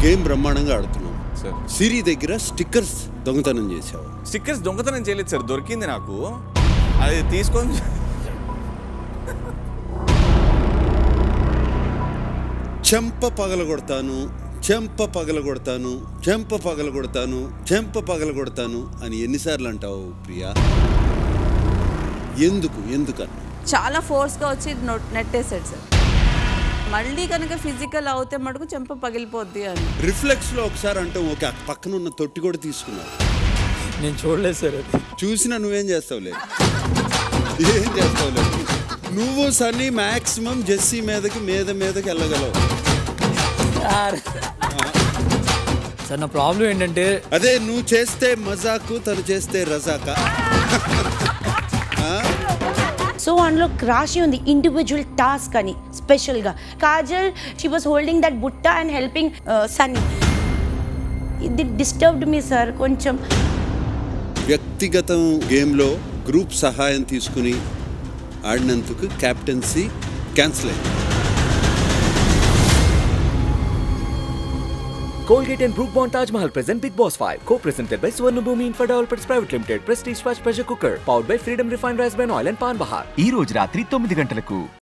Game బ్రహ్మాండంగా ఆడుతున్నావు sir సిరి దగ్గర స్టిక్కర్స్ దొంగతనం చేసావు స్టిక్కర్స్ దొంగతనం చేయలేదు సార్ దొరికింది నాకు అది తీసుకొని చెంప పగలగొడతాను చెంప పగలగొడతాను చెంప పగలగొడతాను చెంప పగలగొడతాను అని ఎన్నిసార్లు అంటావు ప్రియా ఎందుకు ఎందుకని చాలా ఫోర్స్గా వచ్చి నొ- నెట్టేశాడు సార్ మళ్ళీ కనుక ఫిజికల్ అవుతే మటుకు చెంప పగిలిపోద్ది అని రిఫ్లెక్స్ లో ఒకసారి అంటాం ఓకే ఆ పక్కన ఉన్న తొట్టి కూడా తీసుకున్నావు నేను చూడలేదు సార్ అది చూసినా నువ్వేం చేస్తావులే ఏం చేస్తావులే నువ్వు సన్నీ మాక్సిమం జెస్సీ మీదకి మీద మీదకి వెళ్ళగలవు సార్ నా ప్రాబ్లం ఏంటంటే అదే నువ్వు చేస్తే మజాకు తను చేస్తే రజాకా సో అందులో రాసి ఉంది ఇండివిజువల్ టాస్క్ అని స్పెషల్గా Kajal she was holding that బుట్ట అండ్ హెల్పింగ్ సన్నీ ఇది డిస్టర్బ్డ్ మీ సార్ కొంచెం వ్యక్తిగతం గేమ్లో గ్రూప్ సహాయం తీసుకుని ఆడినందుకు కెప్టెన్సీ క్యాన్సిల్ అయింది Colgate and Brook Bond Taj Mahal present Big Boss 5, co-presented by Swarna Bhoomi Infra Developers Private Limited, Prestige Fast Pressure Cooker, powered by Freedom Refined Rice Bran Oil and Pan Bahar. ఈ రోజు రాత్రి తొమ్మిది గంటలకు